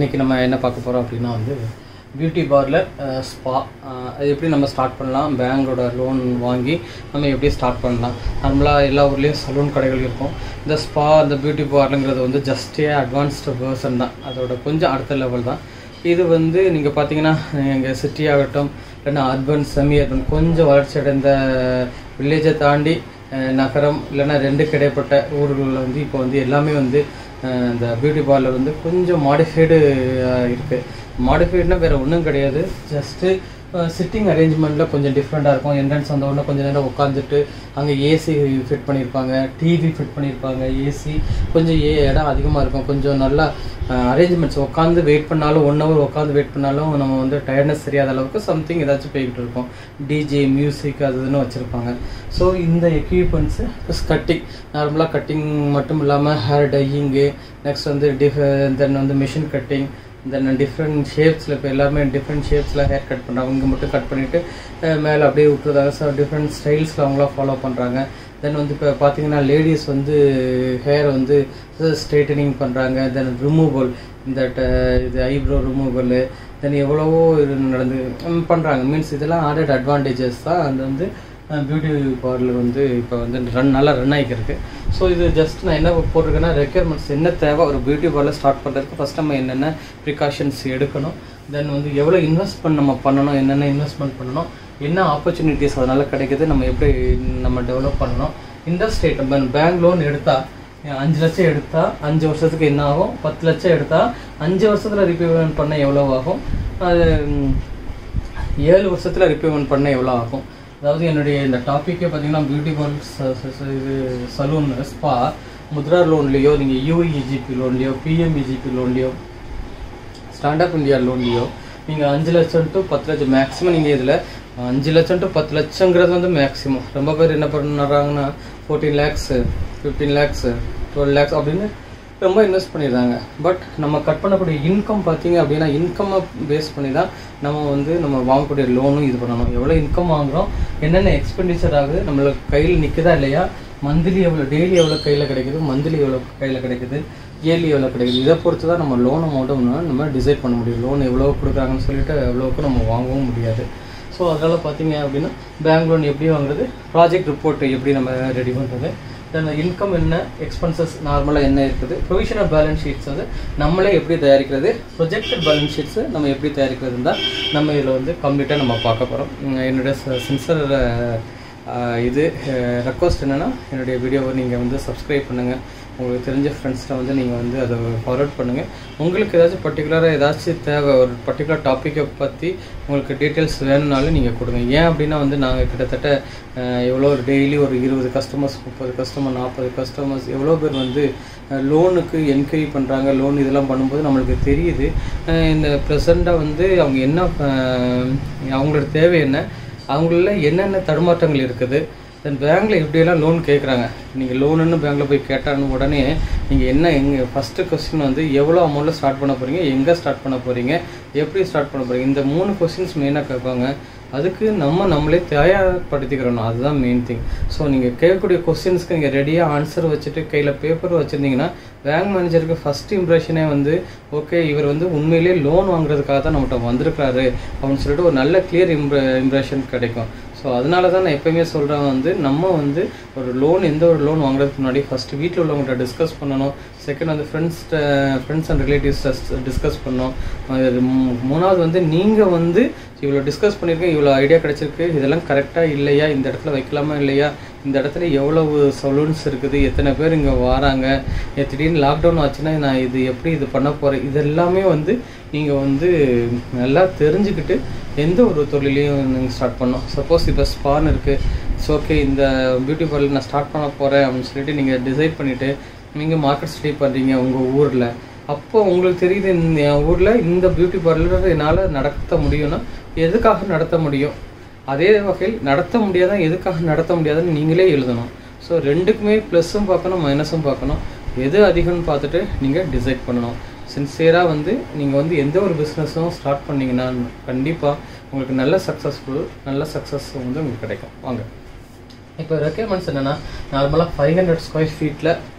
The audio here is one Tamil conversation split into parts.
இன்றைக்கி நம்ம என்ன பார்க்க போகிறோம் அப்படின்னா வந்து பியூட்டி பார்லர் ஸ்பா அது எப்படி நம்ம ஸ்டார்ட் பண்ணலாம் பேங்கோட லோன் வாங்கி நம்ம எப்படி ஸ்டார்ட் பண்ணலாம் நார்மலாக எல்லா ஊர்லேயும் சலூன் கடைகள் இருக்கும் இந்த ஸ்பா அந்த பியூட்டி பார்லருங்கிறது வந்து ஜஸ்டே அட்வான்ஸ்டு வேர்ஷன் தான் அதோட கொஞ்சம் அடுத்த லெவல் தான் இது வந்து நீங்கள் பார்த்தீங்கன்னா எங்கள் சிட்டி ஆகட்டும் இல்லைன்னா அர்பன் செமி அர்பன் கொஞ்சம் வளர்ச்சி அடைந்த வில்லேஜை தாண்டி அஹ், நகரம் இல்லைன்னா ரெண்டுக்கு இடைப்பட்ட ஊர்களில் வந்து இப்போ வந்து எல்லாமே வந்து அஹ், இந்த பியூட்டி பார்லர் வந்து கொஞ்சம் மாடிஃபைடு இருக்குது மாடிஃபைடுனா வேறு ஒன்றும் கிடையாது ஜஸ்ட்டு சிட்டிங் அரேஞ்ச்மெண்ட்டில் கொஞ்சம் டிஃப்ரெண்ட்டாக இருக்கும் என்ட்ரன்ஸ் வந்த உடனே கொஞ்சம் நேரம் உட்காந்துட்டு அங்கே ஏசி ஃபிட் பண்ணியிருப்பாங்க டிவி ஃபிட் பண்ணியிருப்பாங்க ஏசி கொஞ்சம் ஏ இடம் அதிகமாக இருக்கும் கொஞ்சம் நல்லா அரேஞ்ச்மெண்ட்ஸ் உட்காந்து வெயிட் பண்ணாலும் ஒன் ஹவர் உட்காந்து வெயிட் பண்ணாலும் நம்ம வந்து டயர்ட்னஸ் தெரியாத அளவுக்கு சம்திங் ஏதாச்சும் போய்கிட்டு இருக்கும் டிஜே மியூசிக் அது இதுன்னு வச்சுருப்பாங்க ஸோ இந்த எக்யூப்மெண்ட்ஸு ப்ளஸ் கட்டிங் நார்மலாக கட்டிங் மட்டும் இல்லாமல் ஹேர் டையிங்கு நெக்ஸ்ட் வந்து டிஃப் தென் வந்து மிஷின் கட்டிங் தென் டிஃப்ரெண்ட் ஷேப்ஸில் இப்போ எல்லாருமே டிஃப்ரெண்ட் ஷேப்ஸில் ஹேர் கட் பண்ணுறாங்க இங்கே மட்டும் கட் பண்ணிவிட்டு மேலே அப்படியே விட்டுறதாங்க ஸோ டிஃப்ரெண்ட் ஸ்டைல்ஸில் அவங்களாம் ஃபாலோ பண்ணுறாங்க தென் வந்து இப்போ பார்த்தீங்கன்னா லேடிஸ் வந்து ஹேர் வந்து ஸ்ட்ரெயிட்டனிங் பண்ணுறாங்க தென் ரிமூவல் இந்த ட- இது ஐப்ரோ ரிமூவல் தென் எவ்வளவோ இது நடந்து பண்ணுறாங்க மீன்ஸ் இதெல்லாம் ஆடட் அட்வான்டேஜஸ் தான் அது வந்து பியூட்டி பார்லர் வந்து இப்போ வந்து ரன் நல்லா ரன் ஆகிருக்கு ஸோ இது ஜஸ்ட் நான் என்ன போட்டிருக்கேன்னா ரெக்யர்மெண்ட்ஸ் என்ன தேவை ஒரு பியூட்டி பார்லர் ஸ்டார்ட் பண்ணுறதுக்கு ஃபஸ்ட் நம்ம என்னென்ன ப்ரிகாஷன்ஸ் எடுக்கணும் தென் வந்து எவ்வளோ இன்வெஸ்ட்மெண்ட் நம்ம பண்ணணும் என்னென்ன இன்வெஸ்ட்மெண்ட் பண்ணணும் என்ன ஆப்பர்ச்சுனிட்டிஸ் அதனால் கிடைக்குது நம்ம எப்படி நம்ம டெவலப் பண்ணணும் இண்டஸ்ட்ரேட் பேங்க் லோன் எடுத்தால் அஞ்சு லட்சம் எடுத்தா அஞ்சு வருஷத்துக்கு என்ன ஆகும் பத்து லட்சம் எடுத்தா அஞ்சு வருஷத்துல ரீபேமெண்ட் பண்ண எவ்வளோ ஆகும் அது ம், ஏழு வருஷத்துல ரீபேமெண்ட் பண்ண எவ்வளோ ஆகும் அதாவது என்னுடைய இந்த டாப்பிக்கே பார்த்தீங்கன்னா பியூட்டி பார்லர் இது சலூன் ஸ்பா முத்ரா லோன்லேயோ நீங்கள் யூஇஜிபி லோன்லேயோ பிஎம்இஜிபி லோன்லேயோ ஸ்டாண்டப் இந்தியா லோன்லேயோ நீங்கள் அஞ்சு லட்சம் டு பத்து லட்சம் மேக்ஸிமம் நீங்கள் இதில் அஞ்சு லட்சம் டு பத்து லட்சங்கிறது வந்து மேக்ஸிமம் ரொம்ப பேர் என்ன பண்ணுறாங்கன்னா fourteen lakhs fifteen lakhs twelve lakhs அப்படின்னு ரொம்ப இன்வெஸ்ட் பண்ணிடுறாங்க பட் நம்ம கட் பண்ணக்கூடிய இன்கம் பார்த்தீங்க அப்படின்னா இன்கம்மை பேஸ் பண்ணி தான் நம்ம வந்து நம்ம வாங்கக்கூடிய லோனும் இது பண்ணணும் எவ்வளோ இன்கம் வாங்குகிறோம் என்னென்ன எக்ஸ்பெண்டிச்சர் ஆகுது நம்மளுக்கு கையில் நிற்குதா இல்லையா மந்த்லி எவ்வளோ டெய்லி எவ்வளோ கையில் கிடைக்குது மந்த்லி எவ்வளோ கையில் கிடைக்குது இயர்லி எவ்வளோ கிடைக்குது இதை பொறுத்து தான் நம்ம லோன் அமௌண்ட்டும் நம்ம டிசைட் பண்ண முடியும் லோன் எவ்வளோ கொடுக்குறாங்கன்னு சொல்லிட்டு எவ்வளோக்கு நம்ம வாங்கவும் முடியாது ஸோ அதனால் பார்த்தீங்க அப்படின்னா பேங்க் லோன் எப்படி வாங்குறது ப்ராஜெக்ட் ரிப்போர்ட் எப்படி நம்ம ரெடி பண்ணுறது தென் இன்கம் என்ன எக்ஸ்பென்சஸ் நார்மலாக என்ன இருக்குது ப்ரொவிஷனல் பேலன்ஸ் ஷீட்ஸ் வந்து நம்மளே எப்படி தயாரிக்கிறது ப்ரொஜெக்டட் பேலன்ஸ் ஷீட்ஸு நம்ம எப்படி தயாரிக்கிறதுன்னு தான் நம்ம இதில் வந்து கம்ப்ளீட்டாக நம்ம பார்க்க போகிறோம் என்னுடைய சின்சர் இது ரெக்வஸ்ட் என்னென்னா என்னுடைய வீடியோவை நீங்கள் வந்து சப்ஸ்கிரைப் பண்ணுங்கள் உங்களுக்கு தெரிஞ்ச ஃப்ரெண்ட்ஸ்கிட்ட வந்து நீங்கள் வந்து அதை ஃபார்வர்ட் பண்ணுங்கள் உங்களுக்கு ஏதாச்சும் பர்டிகுலராக ஏதாச்சும் தேவை ஒரு பர்டிகுலர் டாப்பிக்கை பற்றி உங்களுக்கு டீட்டெயில்ஸ் வேணும்னாலும் நீங்கள் கொடுங்க ஏன் அப்படின்னா வந்து நாங்கள் கிட்டத்தட்ட அஹ், எவ்வளோ ஒரு டெய்லி ஒரு இருபது கஸ்டமர்ஸ் முப்பது கஸ்டமர் நாற்பது கஸ்டமர்ஸ் எவ்வளோ பேர் வந்து லோனுக்கு என்கொயரி பண்ணுறாங்க லோன் இதெல்லாம் பண்ணும்போது நம்மளுக்கு தெரியுது அஹ், இந்த ப்ரெசண்ட்டாக வந்து அவங்க என்ன அஹ், அவங்களோட தேவை என்ன அவங்கள என்னென்ன தடுமாற்றங்கள் இருக்குது தென் பேங்க்கில் எப்படியெல்லாம் லோன் கேட்குறாங்க நீங்கள் லோனுன்னு பேங்க்கில் போய் கேட்டான்னு உடனே நீங்கள் என்ன எங்கே ஃபஸ்ட்டு கொஸ்டின் வந்து எவ்வளோ அமௌண்ட்டில் ஸ்டார்ட் பண்ண போகிறீங்க எங்கே ஸ்டார்ட் பண்ண போகிறீங்க எப்படி ஸ்டார்ட் பண்ண போகிறீங்க இந்த மூணு கொஸ்டின்ஸ் மெயினாக கேட்பாங்க அதுக்கு நம்ம நம்மளே தயார்படுத்திக்கிறணும் அதுதான் மெயின் திங் ஸோ நீங்கள் கேட்கக்கூடிய கொஸ்டின்ஸ்க்கு நீங்கள் ரெடியாக ஆன்சர் வச்சுட்டு கையில் பேப்பர் வச்சுருந்தீங்கன்னா பேங்க் மேனேஜருக்கு ஃபஸ்ட் இம்ப்ரெஷனே வந்து ஓகே இவர் வந்து உண்மையிலேயே லோன் வாங்குறதுக்காக தான் நம்மகிட்ட வந்திருக்காரு அப்படின்னு சொல்லிட்டு ஒரு நல்ல கிளியர் இம்ப்ர இம்ப்ரெஷன் கிடைக்கும் ஸோ அதனால தான் நான் எப்பயுமே சொல்கிறேன் வந்து நம்ம வந்து ஒரு லோன் எந்த ஒரு லோன் வாங்குறதுக்கு முன்னாடி ஃபஸ்ட்டு வீட்டில் உள்ளவங்கள்ட்ட டிஸ்கஸ் பண்ணணும் செகண்ட் வந்து friends friends and relatives discuss பண்ணணும் அது மூ- மூணாவது வந்து நீங்கள் வந்து இவ்வளோ டிஸ்கஸ் பண்ணியிருக்கேன் இவ்வளோ ஐடியா கிடச்சிருக்கு இதெல்லாம் கரெக்டாக இல்லையா இந்த இடத்துல வைக்கலாமா இல்லையா இந்த இடத்துல எவ்வளவு சலூன்ஸ் இருக்குது எத்தனை பேர் இங்கே வராங்க ஏ, திடீர்னு லாக்டவுன் ஆச்சுன்னா நான் இது எப்படி இது பண்ண போகிறேன் இது எல்லாமே வந்து நீங்கள் வந்து நல்லா தெரிஞ்சுக்கிட்டு எந்த ஒரு தொழிலையும் நீங்கள் ஸ்டார்ட் பண்ணணும் சப்போஸ் இப்போ ஸ்பான் இருக்குது ஸோ ஓகே இந்த பியூட்டி பார்லர் நான் ஸ்டார்ட் பண்ண போகிறேன் அப்படின்னு சொல்லிட்டு நீங்கள் டிசைட் பண்ணிவிட்டு நீங்கள் மார்க்கெட் ஸ்டடி பண்ணுறீங்க உங்கள் ஊரில் அப்போ உங்களுக்கு தெரியுது இந்த என் ஊரில் இந்த பியூட்டி பார்லர் என்னால் நடத்த முடியும்னா எதுக்காக நடத்த முடியும் அதே வகையில் நடத்த முடியாதா எதுக்காக நடத்த முடியாதுன்னு நீங்களே எழுதணும் ஸோ ரெண்டுக்குமே ப்ளஸ்ஸும் பார்க்கணும் மைனஸும் பார்க்கணும் எது அதிகம்னு பார்த்துட்டு நீங்கள் டிசைட் பண்ணணும் சின்சியராக வந்து நீங்கள் வந்து எந்த ஒரு பிஸ்னஸும் ஸ்டார்ட் பண்ணீங்கன்னா கண்டிப்பாக உங்களுக்கு நல்ல சக்ஸஸ்ஃபுல் நல்ல சக்ஸஸ் வந்து உங்களுக்கு கிடைக்கும் வாங்க இப்போ ரெக்யர்மெண்ட்ஸ் என்னென்னா நார்மலாக ஃபைவ் ஹண்ட்ரட் ஸ்கொயர் ஃபீட்டில்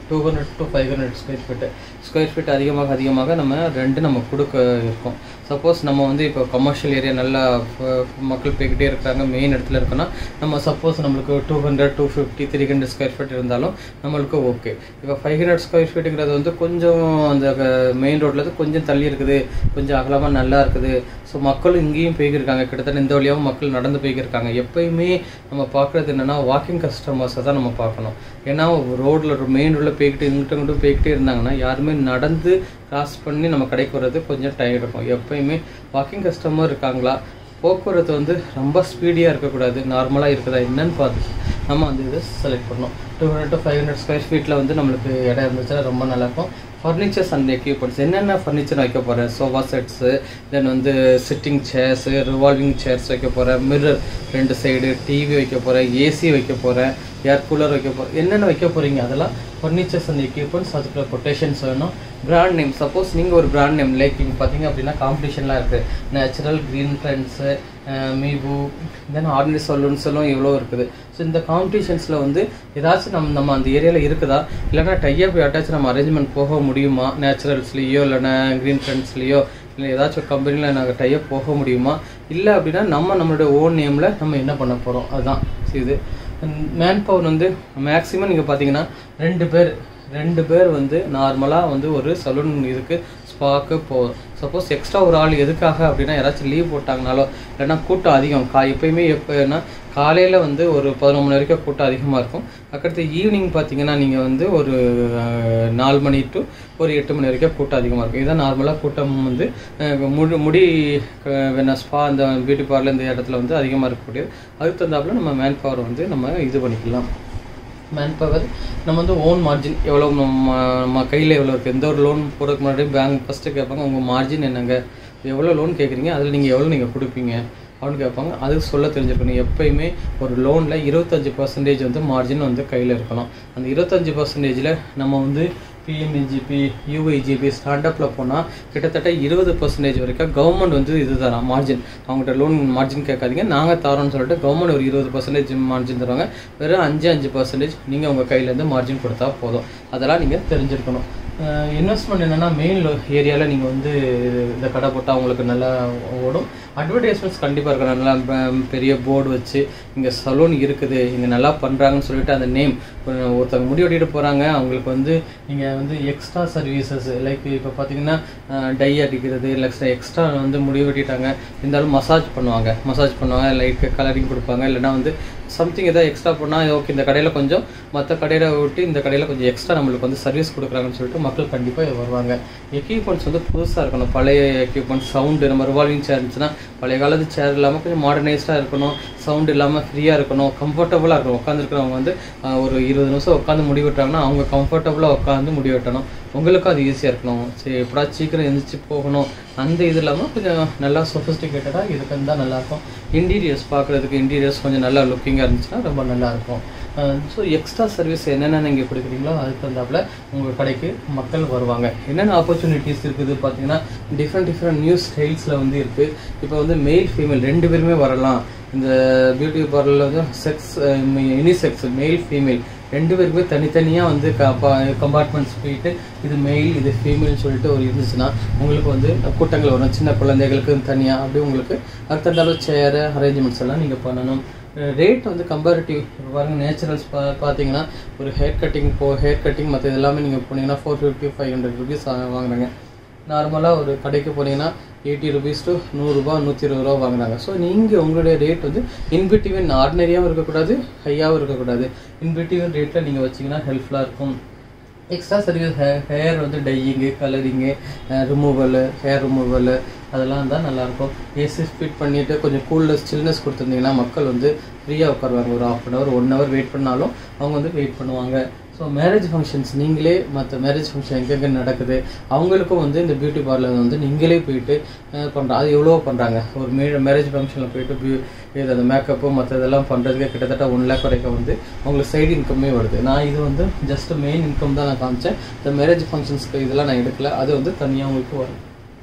two hundred to five hundred square feet square feet அதிகமாக அதிகமாக நம்ம ரெண்டு நம்ம கொடுக்க இருக்கோம் சப்போஸ் நம்ம வந்து இப்போ கமர்ஷியல் ஏரியா நல்லா ஃப- மக்கள் போய்கிட்டே இருக்காங்க மெயின் இடத்துல இருக்கோன்னா நம்ம சப்போஸ் நம்மளுக்கு two hundred two fifty three hundred square feet இருந்தாலும் நம்மளுக்கு ஓகே இப்போ ஃபைவ் ஹண்ட்ரட் ஸ்கொயர் ஃபீட்டுங்கிறது வந்து கொஞ்சம் அந்த மெயின் ரோட்ல இருந்து கொஞ்சம் தள்ளி இருக்குது கொஞ்சம் அகலமாக நல்லா இருக்குது ஸோ மக்களும் இங்கேயும் போய்க்கிருக்காங்க கிட்டத்தட்ட இந்த வழியாகவும் மக்கள் நடந்து போய்க்கிருக்காங்க எப்பயுமே நம்ம பார்க்குறது என்னென்னா வாக்கிங் கஸ்டமர்ஸை தான் நம்ம பார்க்கணும் ஏன்னா ரோட்டில் மெயின் ரோட்டில் போய்கிட்டு இங்கிட்ட இங்கிட்டும் போய்கிட்டே இருந்தாங்கன்னா யாருமே நடந்து கிராஸ் பண்ணி நம்ம கடைக்கு வர்றது கொஞ்சம் டைம் இருக்கும் எப்பயுமே வாக்கிங் கஸ்டமர் இருக்காங்களா போக்குவரத்து வந்து ரொம்ப ஸ்பீடியாக இருக்கக்கூடாது நார்மலாக இருக்குதா என்னன்னு பார்த்து நம்ம வந்து இதை செலக்ட் பண்ணணும் two hundred to five hundred square ஃபீட்டில் வந்து நம்மளுக்கு இடம் இருந்துச்சுன்னா ரொம்ப நல்லாயிருக்கும் ஃபர்னிச்சர்ஸ் அண்ட் எக்யூப்மெண்ட்ஸ் என்னென்ன ஃபர்னிச்சர் வைக்க போகிறேன் சோஃபா செட்ஸு தென் வந்து சிட்டிங் சேர்ஸு ரிவால்விங் சேர்ஸ் வைக்க போகிறேன் மிரர் ரெண்டு சைடு டிவி வைக்க போகிறேன் ஏசி வைக்க போகிறேன் ஏர் கூலர் வைக்க போகிறேன் என்னென்ன வைக்க போகிறீங்க அதெல்லாம் ஃபர்னிச்சர்ஸ் அண்ட் எக்யூப்மெண்ட்ஸ் அதுக்குள்ள கொட்டேஷன்ஸ் வேணும் பிராண்ட் நேம் சப்போஸ் நீங்கள் ஒரு பிராண்ட் நேம் லைக் இங்கே பார்த்தீங்க அப்படின்னா காம்படிஷன்லாம் இருக்குது நேச்சுரல் க்ரீன் ட்ரெண்ட்ஸு மீபு தென் ஆர்டினரி சலூன்ஸ் எல்லாம் எவ்வளோ இருக்குது ஸோ இந்த காம்படிஷன்ஸில் வந்து ஏதாச்சும் நம்ம நம்ம அந்த ஏரியாவில் இருக்குதா இல்லைன்னா டைப் யாட்டாச்சும் நம்ம அரேஞ்ச்மெண்ட் போக முடியுமா நேச்சுரல்ஸ்லேயோ இல்லைன்னா க்ரீன் ட்ரெண்ட்ஸ்லேயோ இல்லை ஏதாச்சும் ஒரு கம்பெனியில் நாங்கள் டைப் போக முடியுமா இல்லை அப்படின்னா நம்ம நம்மளுடைய ஓன் நேமில் நம்ம என்ன பண்ண போகிறோம் அதுதான் இது மேன் பவர் வந்து மேக்ஸிமம் நீங்கள் பார்த்தீங்கன்னா ரெண்டு பேர் ரெண்டு பேர் வந்து நார்மலாக வந்து ஒரு சலூன் இதுக்கு ஸ்பாக்கு போதும் சப்போஸ் எக்ஸ்ட்ரா ஒரு ஆள் எதுக்காக அப்படின்னா யாராச்சும் லீவ் போட்டாங்கனாலோ இல்லைன்னா கூட்டம் அதிகம் கா எப்பயுமே எப்போனா காலையில் வந்து ஒரு பதினொரு மணி வரைக்கும் கூட்டம் அதிகமாக இருக்கும் அதுக்கடுத்து ஈவினிங் பார்த்தீங்கன்னா நீங்கள் வந்து ஒரு அஹ், நாலு மணி டு ஒரு எட்டு மணி வரைக்கும் கூட்டம் அதிகமாக இருக்கும் இதுதான் நார்மலாக கூட்டம் வந்து அஹ், முடி முடி வேணா ஸ்பா அந்த பியூட்டி பார்லர் இந்த இடத்துல வந்து அதிகமாக இருக்கக்கூடியது அதுக்கு தகுந்தாப்புல நம்ம மேன் பவர் வந்து நம்ம இது பண்ணிக்கலாம் மேன் பவர் நம்ம வந்து ஓன் மார்ஜின் எவ்வளோ நம்ம நம்ம கையில் எவ்வளோ இருக்குது எந்த ஒரு லோன் போகிறதுக்கு முன்னாடி பேங்க் ஃபஸ்ட்டு கேட்பாங்க உங்கள் மார்ஜின் என்னங்க எவ்வளோ லோன் கேட்குறீங்க அதில் நீங்கள் எவ்வளோ நீங்கள் கொடுப்பீங்க அப்படின்னு கேட்பாங்க அதுக்கு சொல்ல தெரிஞ்சிருக்கணும் எப்பயுமே ஒரு லோனில் இருபத்தஞ்சி பர்சன்டேஜ் வந்து மார்ஜின் வந்து கையில் இருக்கணும் அந்த இருபத்தஞ்சி பர்சன்டேஜில் நம்ம வந்து பிஎம்இஜிபி யூஐஜிபி ஸ்டார்டப்பில் போனால் கிட்டத்தட்ட இருபது பர்சன்டேஜ் வரைக்கும் கவர்மெண்ட் வந்து இது தரோம் மார்ஜின் அவங்ககிட்ட லோன் மார்ஜின் கேட்காதீங்க நாங்கள் தரோம்னு சொல்லிட்டு கவர்மெண்ட் ஒரு இருபது பர்சன்டேஜ் மார்ஜின் தருவாங்க வெறும் அஞ்சு அஞ்சு பர்சன்டேஜ் நீங்கள் உங்கள் கையிலேருந்து மார்ஜின் கொடுத்தா போதும் அதெல்லாம் நீங்கள் தெரிஞ்சிருக்கணும் இன்வெஸ்ட்மெண்ட் என்னென்னா மெயின் ஏரியாவில் நீங்கள் வந்து இந்த கடை போட்டால் உங்களுக்கு நல்லா ஓடும் அட்வர்டைஸ்மெண்ட்ஸ் கண்டிப்பாக இருக்கணும் நல்லா ப- பெரிய போர்டு வச்சு இங்கே சலூன் இருக்குது இங்கே நல்லா பண்ணுறாங்கன்னு சொல்லிட்டு அந்த நேம் ஒருத்தவங்க முடி வெட்டிட்டு போகிறாங்க அவங்களுக்கு வந்து நீங்கள் வந்து எக்ஸ்ட்ரா சர்வீசஸ் லைக் இப்போ பார்த்தீங்கன்னா டை அடிக்கிறது இல்லை எக்ஸ்ட்ரா வந்து முடி வெட்டிட்டாங்க இருந்தாலும் மசாஜ் பண்ணுவாங்க மசாஜ் பண்ணுவாங்க லைக் கலரிங் கொடுப்பாங்க இல்லைன்னா வந்து சம்திங் எதாவது எக்ஸ்ட்ரா பண்ணால் ஓகே இந்த கடையில் கொஞ்சம் மற்ற கடையில் விட்டு இந்த கடையில் கொஞ்சம் எக்ஸ்ட்ரா நம்மளுக்கு வந்து சர்வீஸ் கொடுக்குறாங்கன்னு சொல்லிட்டு மக்கள் கண்டிப்பாக வருவாங்க எக்யூப்மெண்ட்ஸ் வந்து புதுசாக இருக்கணும் பழைய எக்யூப்மெண்ட்ஸ் சவுண்டு நம்ம ரிவால்விங் சேர் இருந்துச்சுன்னா பழைய காலத்து சேர் இல்லாமல் கொஞ்சம் மாடர்னைஸ்டாக இருக்கணும் சவுண்ட் இல்லாமல் ஃப்ரீயாக இருக்கணும் கம்ஃபர்டபுளாக இருக்கணும் உட்காந்துருக்கிறவங்க வந்து ஆஹ், ஒரு இருபது நிமிஷம் உட்காந்து முடி வெட்டுறாங்கன்னா அவங்க கம்ஃபர்டபுளாக உட்காந்து முடி வெட்டணும் உங்களுக்கும் அது ஈஸியாக இருக்கணும் சரி எப்படா சீக்கிரம் எந்திரிச்சு போகணும் அந்த இது இல்லாமல் கொஞ்சம் நல்லா சொஃபிஸ்டிகேட்டடாக இதுக்கு இருந்தால் நல்லாயிருக்கும் இன்டீரியர்ஸ் பார்க்குறதுக்கு இன்டீரியர்ஸ் கொஞ்சம் நல்லா லுக்கிங்காக இருந்துச்சுன்னா ரொம்ப நல்லாயிருக்கும் ஸோ எக்ஸ்ட்ரா சர்வீஸ் என்னென்ன நீங்கள் கொடுக்குறீங்களோ அதுக்கு தகுந்தாப்புல உங்கள் கடைக்கு மக்கள் வருவாங்க என்னென்ன ஆப்பர்ச்சுனிட்டிஸ் இருக்குது பார்த்தீங்கன்னா டிஃப்ரெண்ட் டிஃப்ரெண்ட் நியூ ஸ்டைல்ஸில் வந்து இருக்குது இப்போ வந்து மெயில் ஃபீமேல் ரெண்டு பேருமே வரலாம் இந்த பியூட்டி பார்லரில் வந்து செக்ஸ் யூனிசெக்ஸ் மெயில் ஃபீமேல் ரெண்டு பேருக்குமே தனித்தனியாக வந்து கம்பார்ட்மெண்ட்ஸ் போயிட்டு இது மெயில் இது ஃபீமேல்னு சொல்லிட்டு ஒரு இருந்துச்சுன்னா உங்களுக்கு வந்து கூட்டங்கள் வரும் சின்ன குழந்தைகளுக்கு தனியாக அப்படி உங்களுக்கு அதுக்கு தகுந்த அளவு சேரு அரேஞ்ச்மெண்ட்ஸ் எல்லாம் நீங்கள் பண்ணணும் ரேட் வந்து கம்பேரிட்டிவ் இப்போ பாருங்கள் நேச்சுரல்ஸ் பா பார்த்தீங்கன்னா ஒரு ஹேர் கட்டிங் போ ஹேர் கட்டிங் மற்ற எல்லாமே நீங்கள் போனீங்கன்னா four fifty five hundred rupees வாங்குறாங்க நார்மலாக ஒரு கடைக்கு போனீங்கன்னா எயிட்டி ருபீஸ் டு நூறுரூபா நூற்றி இருபது ரூபா வாங்குறாங்க ஸோ நீங்கள் உங்களுடைய ரேட் வந்து இன்பிட்டிவன் ஆர்டினரியாகவும் இருக்கக்கூடாது ஹையாகவும் இருக்கக்கூடாது இன்பிட்டிவன் ரேட்டில் நீங்கள் வச்சிங்கன்னா ஹெல்ப்ஃபுல்லாக இருக்கும் எக்ஸ்ட்ரா சர்வீஸ் ஹே ஹேர் வந்து dyeing colouring removal hair removal அதெல்லாம் தான் நல்லாயிருக்கும் ஏசி ஃபிட் பண்ணிவிட்டு கொஞ்சம் கூல்னஸ் சில்னஸ் கொடுத்துருந்தீங்கன்னா மக்கள் வந்து ஃப்ரீயாக உட்காருவாங்க ஒரு half an hour one hour wait பண்ணாலும் அவங்க வந்து வெயிட் பண்ணுவாங்க ஸோ மேரேஜ் ஃபங்க்ஷன்ஸ் நீங்களே மற்ற மேரேஜ் ஃபங்க்ஷன் எங்கெங்கே நடக்குது அவங்களுக்கும் வந்து இந்த பியூட்டி பார்லர் வந்து நீங்களே போயிட்டு பண்ணுறோம் அது எவ்வளோ பண்ணுறாங்க ஒரு மே மேரேஜ் ஃபங்க்ஷனில் போயிட்டு பியூ இது அந்த மேக்கப்பு மற்ற இதெல்லாம் பண்ணுறதுக்கு கிட்டத்தட்ட ஒன் லேக் வரைக்கும் வந்து அவங்களுக்கு சைடு இன்கம்மே வருது நான் இது வந்து ஜஸ்ட் மெயின் இன்கம் தான் நான் காமிச்சேன் இந்த மேரேஜ் ஃபங்க்ஷன்ஸ்க்கு இதெல்லாம் நான் எடுக்கல அது வந்து தனியாக உங்களுக்கு வரும்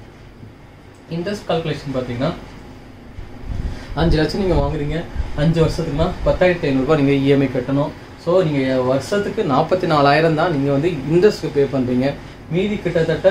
இன்ட்ரெஸ்ட் கால்குலேஷன் பார்த்தீங்கன்னா அஞ்சு லட்சம் நீங்கள் வாங்குறீங்க அஞ்சு வருஷத்துக்குனா பத்தாயிரத்தி ஐநூறுரூபா நீங்கள் இஎம்ஐ கட்டணும் ஸோ நீங்கள் வருஷத்துக்கு நாற்பத்தி நாலாயிரம் தான் நீங்கள் வந்து இன்ட்ரெஸ்ட் பே பண்ணுறீங்க மீதி கிட்டத்தட்ட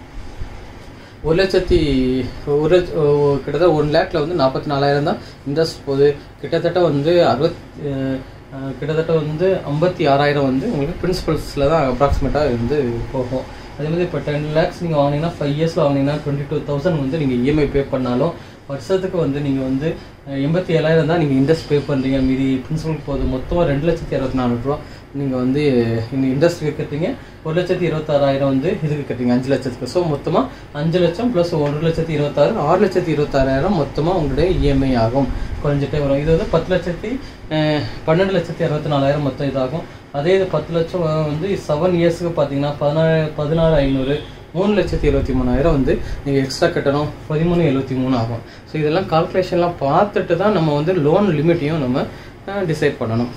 ஒரு லட்சத்தி ஒரு லட்ச- ஓ, கிட்டத்தட்ட ஒன் லேக்கில் வந்து நாற்பத்தி நாலாயிரம் தான் இன்ட்ரெஸ்ட் போகுது கிட்டத்தட்ட வந்து அறுபத் அஹ், அஹ், கிட்டத்தட்ட வந்து ஐம்பத்தி ஆறாயிரம் வந்து உங்களுக்கு பிரின்சிபல்ஸில் தான் அப்ராக்சிமேட்டாக வந்து போகும் அதே மாதிரி இப்போ டென் லேக்ஸ் நீங்கள் வாங்கினீங்கன்னா ஃபைவ் இயர்ஸில் வாங்கினீங்கன்னா டுவெண்ட்டி டூ தௌசண்ட் வந்து நீங்கள் இஎம்ஐ பே பண்ணாலும் வருஷத்துக்கு வந்து நீங்கள் வந்து அஹ், எண்பத்தி ஏழாயிரம் தான் நீங்கள் இன்ட்ரெஸ்ட் பே பண்ணுறீங்க மீதி பிரின்சிபல் போகுது மொத்தமாக ரெண்டு லட்சத்தி அறுபத்தி நாலு ரூபா நீங்கள் வந்து இந்த இண்டஸ்ட்ரிக்கு கட்டுறீங்க ஒரு லட்சத்தி இருபத்தாறாயிரம் வந்து இதுக்கு கட்டுறீங்க அஞ்சு லட்சத்துக்கு ஸோ மொத்தமாக அஞ்சு லட்சம் ப்ளஸ் ஒரு லட்சத்தி இருபத்தாறு ஆறு லட்சத்தி இருபத்தாறாயிரம் மொத்தமாக உங்களுடைய இஎம்ஐ ஆகும் குறைஞ்சிட்டே வரும் இது வந்து பத்து லட்சத்தி அஹ், பன்னெண்டு லட்சத்தி அறுபத்தி நாலாயிரம் மொத்தம் இதாகும் அதே இது பத்து லட்சம் வந்து செவன் இயர்ஸுக்கு பார்த்தீங்கன்னா பதினாறு பதினாறு ஐநூறு மூணு லட்சத்தி எழுபத்தி மூணாயிரம் வந்து நீங்கள் எக்ஸ்ட்ரா கட்டணும் பதிமூணு எழுபத்தி மூணு ஆகும் ஸோ இதெல்லாம் கால்குலேஷன்லாம் பார்த்துட்டு தான் நம்ம வந்து லோன் லிமிட்டையும் நம்ம டிசைட் பண்ணணும்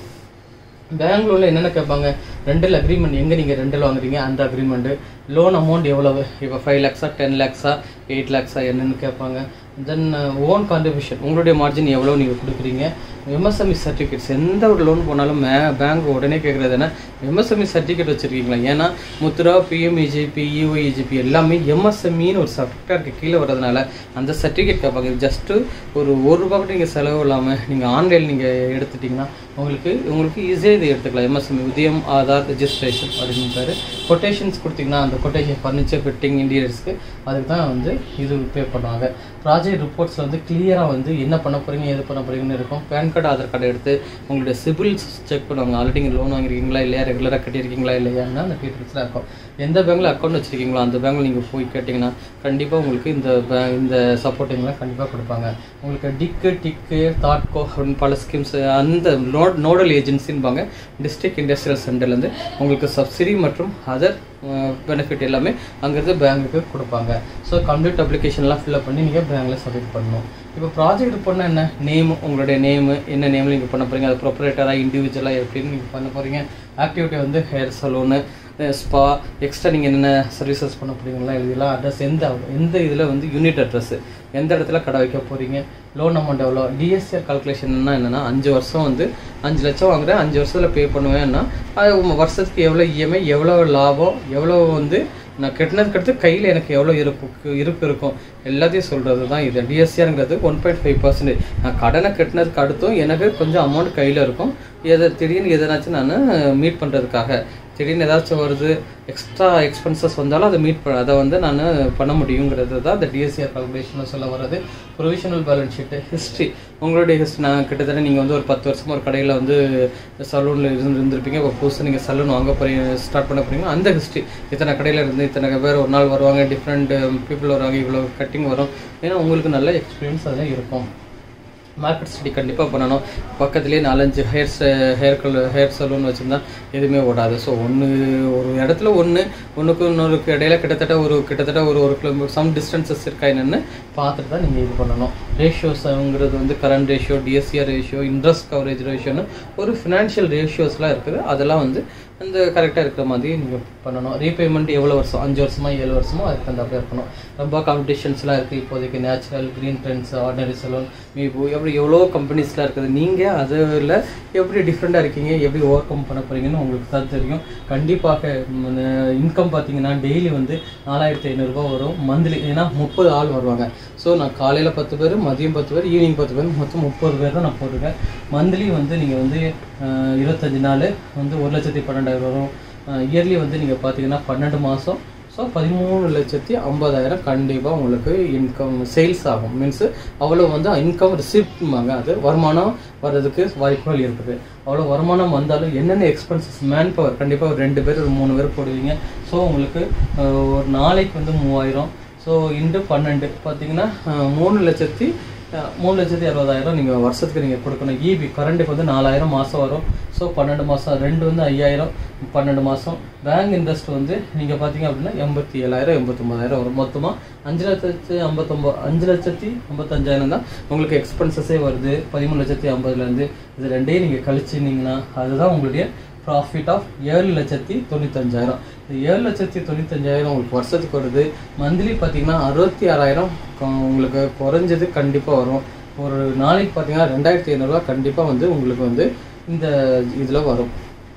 பேங்க் லோனில் என்னென்ன கேட்பாங்க ரெண்டில் அக்ரிமெண்ட் எங்கே நீங்கள் ரெண்டில் வாங்குறீங்க அந்த அக்ரிமெண்ட்டு லோன் அமௌண்ட் எவ்வளவு இப்போ ஃபைவ் லேக்ஸா டென் லேக்ஸா எயிட் லேக்ஸா என்னென்னு கேட்பாங்க தென் ஓன் கான்ட்ரிபியூஷன் உங்களுடைய மார்ஜின் எவ்வளோ நீங்கள் கொடுக்குறீங்க எம்எஸ்எம்இ சர்டிஃபிகேட்ஸ் எந்த ஒரு லோன் போனாலும் மே பேங்க் உடனே கேட்குறது என்ன எம்எஸ்எம்இ சர்டிஃபிகேட் வச்சுருக்கீங்களா ஏன்னா முத்ரா பிஎம்இஜிபி இஓஇஜிபி எல்லாமே எம்எஸ்எம்இன்னு ஒரு செக்டருக்கு கீழே வர்றதுனால அந்த சர்டிஃபிகேட் கேட்பாங்க ஜஸ்ட்டு ஒரு ஒரு ரூபா கூட நீங்கள் செலவு இல்லாமல் நீங்கள் ஆன்லைன் நீங்கள் எடுத்துட்டிங்கன்னா உங்களுக்கு உங்களுக்கு ஈஸியாக இதை எடுத்துக்கலாம் எம்எஸ்எம்இ உதயம் ஆதார் ரெஜிஸ்ட்ரேஷன் அப்படின்றாரு கொட்டேஷன்ஸ் கொடுத்தீங்கன்னா அந்த கொட்டேஷன் ஃபர்னிச்சர் ஃபிட்டிங் இன்டீரியர்ஸ்க்கு அதுக்கு தான் வந்து இது பே பண்ணுவாங்க ப்ராஜெக்ட் ரிப்போர்ட்ஸில் வந்து கிளியராக வந்து என்ன பண்ண போகிறீங்க எது பண்ண போகிறீங்கன்னு இருக்கும் பேன் கார்டு ஆதார் கார்டு எடுத்து உங்களுடைய சிபில்ஸ் செக் பண்ணுவாங்க ஆல்ரெடி நீங்கள் லோன் வாங்கியிருக்கீங்களா இல்லையா ரெகுலராக கட்டியிருக்கீங்களா இல்லையான்னு அந்த டீட்டெயில்ஸ்லாம் இருக்கும் எந்த பேங்க்கில் அக்கௌண்ட் வச்சுருக்கீங்களோ அந்த பேங்க்கில் நீங்கள் போய் கேட்டிங்கன்னா கண்டிப்பாக உங்களுக்கு இந்த பேங்க் இந்த சப்போர்ட்டிங்லாம் கண்டிப்பாக கொடுப்பாங்க உங்களுக்கு டிக்கு டிக்கு தாட்கோ அப்படின்னு பல ஸ்கீம்ஸ் அந்த நோ நோடல் ஏஜென்சின்பாங்க டிஸ்ட்ரிக்ட் இண்டஸ்ட்ரியல் சென்டர்லேருந்து உங்களுக்கு சப்சிடி மற்றும் அதர் பெனிஃபிட் எல்லாமே அங்கேருந்து பேங்க்குக்கு கொடுப்பாங்க ஸோ கம்ப்ளீட் அப்ளிகேஷன்லாம் ஃபில்அப் பண்ணி நீங்கள் பேங்க்கில் சப்மிட் பண்ணணும் இப்போ ப்ராஜெக்ட் பண்ணால் என்ன நேம் உங்களுடைய நேமு என்ன நேமில் நீங்கள் பண்ண போகிறீங்க அது ப்ரொப்ரேட்டராக இண்டிவிஜுவலாக எப்படின்னு நீங்கள் பண்ண போகிறீங்க ஆக்டிவிட்டி வந்து ஹேர் சலூனு ஸ்பா எக்ஸ்ட்ரா நீங்கள் என்னென்ன சர்வீசஸ் பண்ண போகிறீங்களா இதெல்லாம் அட்ரஸ் எந்த எந்த இதில் வந்து யூனிட் அட்ரஸ் எந்த இடத்துல கடை வைக்க போகிறீங்க லோன் அமௌண்ட் எவ்வளோ டிஎஸ்ஆர் கால்குலேஷன்னா என்னென்னா அஞ்சு வருஷம் வந்து அஞ்சு லட்சம் வாங்குறேன் அஞ்சு வருஷத்தில் பே பண்ணுவேன்னா அது உங்க வருஷத்துக்கு எவ்வளோ இஎம்ஐ எவ்வளோ லாபம் எவ்வளோ வந்து நான் கட்டினதுக்கு அடுத்து கையில் எனக்கு எவ்வளோ இருப்பு இருப்பு இருக்கும் எல்லாத்தையும் சொல்கிறது தான் இது டிஎஸ்சிஆருங்கிறது ஒன் பாயிண்ட் ஃபைவ் பர்சன்டேஜ் நான் கடனை கட்டினதுக்கு அடுத்தும் எனக்கு கொஞ்சம் அமௌண்ட் கையில் இருக்கும் எதை திடீர்னு எதனாச்சும் நான் மீட் பண்ணுறதுக்காக திடீர்னு ஏதாச்சும் வருது எக்ஸ்ட்ரா எக்ஸ்பென்சஸ் வந்தாலும் அதை மீட் பண்ண அதை வந்து நான் பண்ண முடியுங்கிறது தான் இந்த டிஎஸ்சிஆர் கால்குலேஷனில் சொல்ல வர்றது ப்ரொவிஷனல் பேலன்ஸ் ஷீட்டு ஹிஸ்ட்ரி உங்களுடைய ஹிஸ்ட்ரி நான் கிட்டத்தட்ட நீங்கள் வந்து ஒரு பத்து வருஷமா ஒரு கடையில் வந்து சலூனில் இருந்து இருந்திருப்பீங்க இப்போ புதுசாக நீங்கள் சலூன் வாங்க போகிறீங்க ஸ்டார்ட் பண்ண போகிறீங்க அந்த ஹிஸ்ட்ரி இத்தனை கடையில் இருந்து இத்தனை பேர் ஒரு நாள் வருவாங்க டிஃப்ரெண்ட் பீப்புள் வருவாங்க இவ்வளோ கட்டிங் வரும் ஏன்னா உங்களுக்கு நல்ல எக்ஸ்பீரியன்ஸ் அதில் இருக்கும் மார்க்கெட் ஸ்டடி கண்டிப்பாக பண்ணணும் பக்கத்துலேயே நாலஞ்சு ஹேர் ஹேர் கல் ஹேர் சலூன் வச்சுருந்தா எதுவுமே ஓடாது ஸோ ஒன்று ஒரு இடத்துல ஒன்று ஒன்றுக்கு இன்னொருக்கு இடையில கிட்டத்தட்ட ஒரு கிட்டத்தட்ட ஒரு ஒரு கிலோமீட்டர் சம் டிஸ்டன்சஸ் இருக்கா என்னென்னு பார்த்துட்டு தான் நீங்கள் இது பண்ணணும் ரேஷியோஸ்ங்கிறது வந்து current ratio DSCR ratio interest coverage ரேஷியோன்னு ஒரு ஃபினான்ஷியல் ரேஷியோஸ்லாம் இருக்குது அதெல்லாம் வந்து அந்த கரெக்டாக இருக்கிற மாதிரி நீங்கள் பண்ணணும் ரீபேமெண்ட் எவ்வளோ வருஷம் அஞ்சு வருஷமா ஏழு வருஷமோ அதுக்கு தகுந்தாப்புல இருக்கணும் ரொம்ப காம்படிஷன்ஸ்லாம் இருக்குது இப்போதைக்கு natural green trends ordinary salon மீபு எப்படி எவ்வளோ கம்பெனிஸ்லாம் இருக்குது நீங்கள் அதில் எப்படி டிஃப்ரெண்ட்டாக இருக்கீங்க எப்படி ஓவர் கம் பண்ண போகிறீங்கன்னு உங்களுக்கு தான் தெரியும் கண்டிப்பாக இன்கம் பார்த்தீங்கன்னா டெய்லி வந்து நாலாயிரத்தி ஐநூறுரூபா வரும் மந்த்லி ஏன்னா முப்பது ஆள் வருவாங்க ஸோ நான் காலையில் பத்து பேர் மதியம் பத்து பேர் ஈவினிங் பத்து பேர் மொத்தம் முப்பது பேர் தான் நான் போட்டிருக்கேன் மந்த்லி வந்து நீங்கள் வந்து அஹ், இருபத்தஞ்சு நாள் வந்து ஒரு லட்சத்தி பன்னெண்டாயிரம் வரும் இயர்லி வந்து நீங்கள் பார்த்தீங்கன்னா பன்னெண்டு மாதம் ஸோ பதிமூணு லட்சத்தி ஐம்பதாயிரம் கண்டிப்பாக உங்களுக்கு இன்கம் சேல்ஸ் ஆகும் மீன்ஸ் அவ்வளோ வந்து இன்கம் ரிசிப்ட்மாங்க அது வருமானம் வர்றதுக்கு வாய்ப்புகள் இருக்குது அவ்வளோ வருமானம் வந்தாலும் என்னென்ன எக்ஸ்பென்சஸ் மேன் பவர் கண்டிப்பாக ஒரு ரெண்டு பேர் ஒரு மூணு பேர் போடுவீங்க ஸோ உங்களுக்கு அஹ், ஒரு நாளைக்கு வந்து மூவாயிரம் ஸோ இன்ட்டு பன்னெண்டு பார்த்தீங்கன்னா அஹ், மூணு லட்சத்தி அஹ், மூணு லட்சத்தி அறுபதாயிரம் நீங்கள் வருஷத்துக்கு நீங்கள் கொடுக்கணும் இபி கரண்ட்டுக்கு வந்து நாலாயிரம் மாதம் வரும் ஸோ பன்னெண்டு மாதம் ரெண்டு வந்து ஐயாயிரம் பன்னெண்டு மாதம் பேங்க் இன்ட்ரெஸ்ட் வந்து நீங்கள் பார்த்தீங்க அப்படின்னா எண்பத்தி ஏழாயிரம் எண்பத்தொம்பதாயிரம் வரும் மொத்தமாக அஞ்சு லட்சத்தி ஐம்பத்தொம்பது அஞ்சு லட்சத்தி ஐம்பத்தஞ்சாயிரம் தான் உங்களுக்கு எக்ஸ்பென்சஸே வருது பதிமூணு லட்சத்தி ஐம்பதுலேருந்து இது ரெண்டையும் நீங்கள் கழிச்சிருந்தீங்கன்னா அதுதான் உங்களுடைய ப்ராஃபிட் ஆஃப் ஏழு லட்சத்தி தொண்ணூத்தஞ்சாயிரம் இந்த ஏழு லட்சத்தி தொண்ணூத்தஞ்சாயிரம் உங்களுக்கு வருஷத்துக்கு வருது மந்த்லி பார்த்தீங்கன்னா அறுபத்தி ஆறாயிரம் க- உங்களுக்கு குறைஞ்சது கண்டிப்பாக வரும் ஒரு நாளைக்கு பார்த்தீங்கன்னா ரெண்டாயிரத்தி ஐநூறுரூவா கண்டிப்பாக வந்து உங்களுக்கு வந்து இந்த இதில் வரும்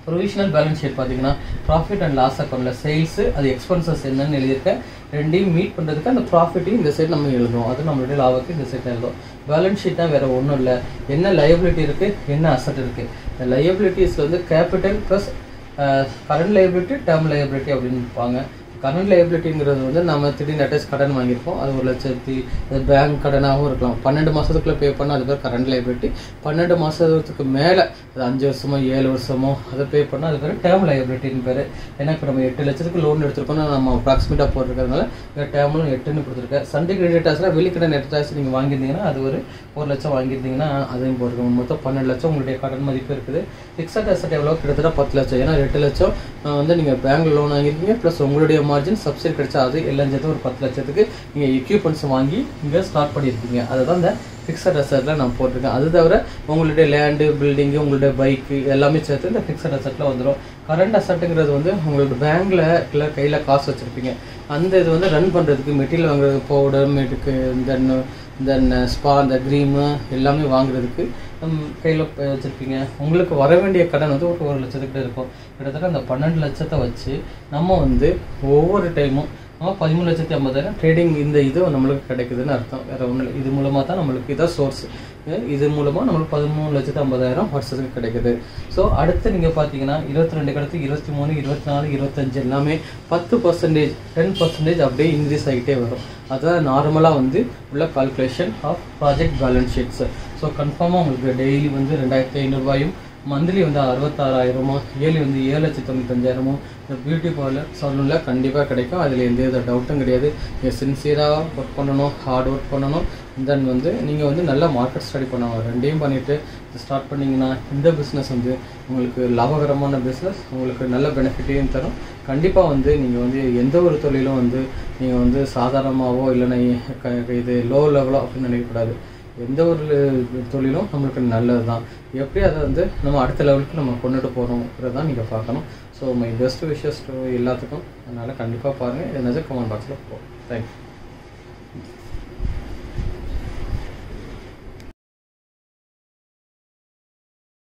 ப்ரொவிஷனல் பேலன்ஸ் ஷீட் பார்த்தீங்கன்னா ப்ராஃபிட் அண்ட் லாஸ் அக்கௌண்ட்டில் சேல்ஸு அது எக்ஸ்பென்சஸ் என்னன்னு எழுதியிருக்கேன் ரெண்டையும் மீட் பண்ணுறதுக்கு அந்த ப்ராஃபிட்டையும் இந்த சைடு நம்ம எழுதுவோம் அது நம்மளுடைய லாபத்துக்கு இந்த சைடு எழுதுவோம் பேலன்ஸ் ஷீட்னா வேறு ஒன்றும் இல்லை என்ன லயபிலிட்டி இருக்குது என்ன அசட் இருக்குது இந்த லயபிலிட்டிஸ் வந்து capital plus current liability term liability அப்படின்னு இருப்பாங்க கரண்ட் லைபிலிட்டிங்கிறது வந்து நம்ம திடீர்னு அட்டாச் கடன் வாங்கியிருப்போம் அது ஒரு லட்சத்தி பேங்க் கடனாகவும் இருக்கலாம் பன்னெண்டு மாதத்துக்குள்ளே பே பண்ணால் அது பேர் கரண்ட் லைபிலிட்டி பன்னெண்டு மாதத்துக்கு மேலே அது அஞ்சு வருஷமோ ஏழு வருஷமோ அதை பே பண்ணால் அது பேர் டேர்ம் லைபிலிட்டின்னு பேர் ஏன்னா இப்போ நம்ம எட்டு லட்சத்துக்கு லோன் எடுத்துருக்கோம்னா நம்ம அப்ராக்சிமேட்டாக போட்டிருக்கிறதுனால இங்கே டேர்மும் எட்டுன்னு கொடுத்துருக்கேன் சண்டே கிரெடிட்டாஸ்லாம் வெளிக்கடன் எடுத்தாச்சு நீங்கள் வாங்கியிருந்தீங்கன்னா அது ஒரு ஒரு லட்சம் வாங்கியிருந்தீங்கன்னா அதையும் போட்டுருக்கோம் மொத்தம் பன்னெண்டு லட்சம் உங்களுடைய கடன் மதிப்பு இருக்குது ஃபிக்ஸட் அசட் எவ்வளோ கிட்டத்தட்ட பத்து லட்சம் ஏன்னா ரெண்டு லட்சம் அஹ், வந்து நீங்கள் பேங்க் லோன் வாங்கியிருக்கீங்க ப்ளஸ் உங்களுடைய மார்ஜின் சப்சிடி கிடைச்சா அது எல்லாம் சேர்த்து ஒரு பத்து லட்சத்துக்கு நீங்கள் எக்யூப்மெண்ட்ஸ் வாங்கி இங்கே ஸ்டார்ட் பண்ணியிருக்கீங்க அதுதான் இந்த ஃபிக்ஸட் அசட்டில் நான் போட்டிருக்கேன் அது தவிர உங்களுடைய லேண்டு பில்டிங்கு உங்களுடைய பைக்கு எல்லாமே சேர்த்து இந்த ஃபிக்ஸட் அசட்டில் வந்துடும் கரண்ட் அசட்டுங்கிறது வந்து உங்களுக்கு பேங்க்கில் இல்லை கையில் காசு வச்சுருப்பீங்க அந்த இது வந்து ரன் பண்ணுறதுக்கு மெட்டீரியல் வாங்குறது பவுடர் மெட்டுக்கு தென் தென் ஸ்பா அந்த க்ரீமு எல்லாமே வாங்குறதுக்கு கையில் வச்சுருப்பீங்க உங்களுக்கு வர வேண்டிய கடன் வந்து ஒரு ஒரு லட்சத்துக்கிட்ட இருக்கும் கிட்டத்தட்ட அந்த பன்னெண்டு லட்சத்தை வச்சு நம்ம வந்து ஒவ்வொரு டைமும் நம்ம பதிமூணு லட்சத்தி ஐம்பதாயிரம் ட்ரேடிங் இந்த இது நம்மளுக்கு கிடைக்குதுன்னு அர்த்தம் வேற ஒன்றும் இல்லை இது மூலமாக தான் நம்மளுக்கு இதான் சோர்ஸ் இது மூலமாக நம்மளுக்கு பதிமூணு லட்சத்தி ஐம்பதாயிரம் வருஷத்துக்கு கிடைக்குது ஸோ அடுத்து நீங்கள் பார்த்தீங்கன்னா இருபத்தி ரெண்டு கடத்து இருபத்தி மூணு இருபத்தி நாலு இருபத்தஞ்சு எல்லாமே பத்து பர்சன்டேஜ் டென் பர்சன்டேஜ் அப்படியே இன்க்ரீஸ் ஆகிட்டே வரும் அதுதான் நார்மலாக வந்து உள்ள calculation of project balance sheets so கன்ஃபார்மாக உங்களுக்கு டெய்லி வந்து ரெண்டாயிரத்தி ஐநூறுரூவாயும் மந்த்லி வந்து அறுபத்தாறாயிரமோ இயர்லி வந்து ஏழு லட்சத்தி தொண்ணூத்தஞ்சாயிரமோ இந்த பியூட்டி பார்லர் சலூனில் கண்டிப்பாக கிடைக்கும் அதில் எந்த வித டவுட்டும் கிடையாது நீங்கள் சின்சியராக ஒர்க் பண்ணணும் ஹார்ட் ஒர்க் பண்ணணும் தென் வந்து நீங்கள் வந்து நல்லா மார்க்கெட் ஸ்டடி பண்ணணும் ரெண்டையும் பண்ணிவிட்டு ஸ்டார்ட் பண்ணிங்கன்னா இந்த பிஸ்னஸ் வந்து உங்களுக்கு லாபகரமான பிஸ்னஸ் உங்களுக்கு நல்ல பெனிஃபிட்டையும் தரும் கண்டிப்பாக வந்து நீங்கள் வந்து எந்த ஒரு தொழிலும் வந்து நீங்கள் வந்து சாதாரணமாகவோ இல்லைன்னா க- இது லோ லெவலோ அப்படின்னு நினைக்கக்கூடாது எந்த ஒரு தொழிலும் நம்மளுக்கு நல்லது தான் எப்படி அதை வந்து நம்ம அடுத்த லெவலுக்கு நம்ம கொண்டுட்டு போகிறோங்கிறத தான் நீங்கள் பார்க்கணும் so my best wishes to எல்லாத்துக்கும் அதனால் கண்டிப்பாக பாருங்கள் என்னது கமெண்ட் பாக்ஸில் போ தேங்க்யூ